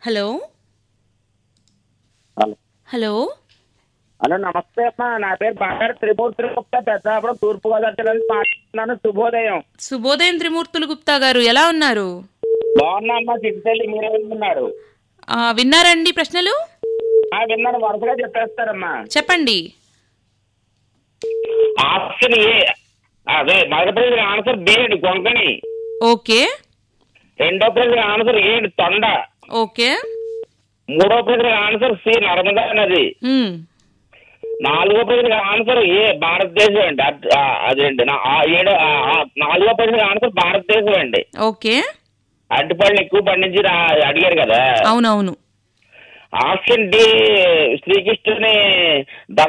Hello hello hello hello నమస్తే అమ్మా నా పేరు బంగారు త్రిమూర్తి గుప్తా పెద్దాపురం తూర్పు గోదావరి జిల్లా నుంచి మాట్లాడుతున్నాను శుభోదయం శుభోదయం త్రిమూర్తులు గుప్తా గారు ఎలా ఉన్నారు బాగున్నా అమ్మా చిట్టితల్లి మీరే విన్నారు ఆ, విన్నారండి ప్రశ్నలు ఆ విన్నాను వరుసగా చెప్పేస్తారమ్మా చెప్పండి ఆప్షన్ ఏ అదే మొదటి ప్రశ్న ఆన్సర్ బి అండి కొంకణి ఓకే రెండో ప్రశ్న ఆన్సర్ ఏ అండి తొండ ఓకే మూడో ప్రశ్న ఆన్సర్ సి నర్మదా నది మ్మ్. నాలుగో ప్రశ్న ఆన్సర్ ఏ భారతదేశం అండి అద్- ఆ, అదేంటి నా- ఆ ఏడో ఆ, ఆ, నాలుగో ప్రశ్న ఆన్సర్ భారతదేశం అండి ఓకే అరటిపళ్ళు ఎక్కువ పండించి రా- అడిగారు కదా అవునవును ఆప్షన్ డి శ్రీకృష్ణుని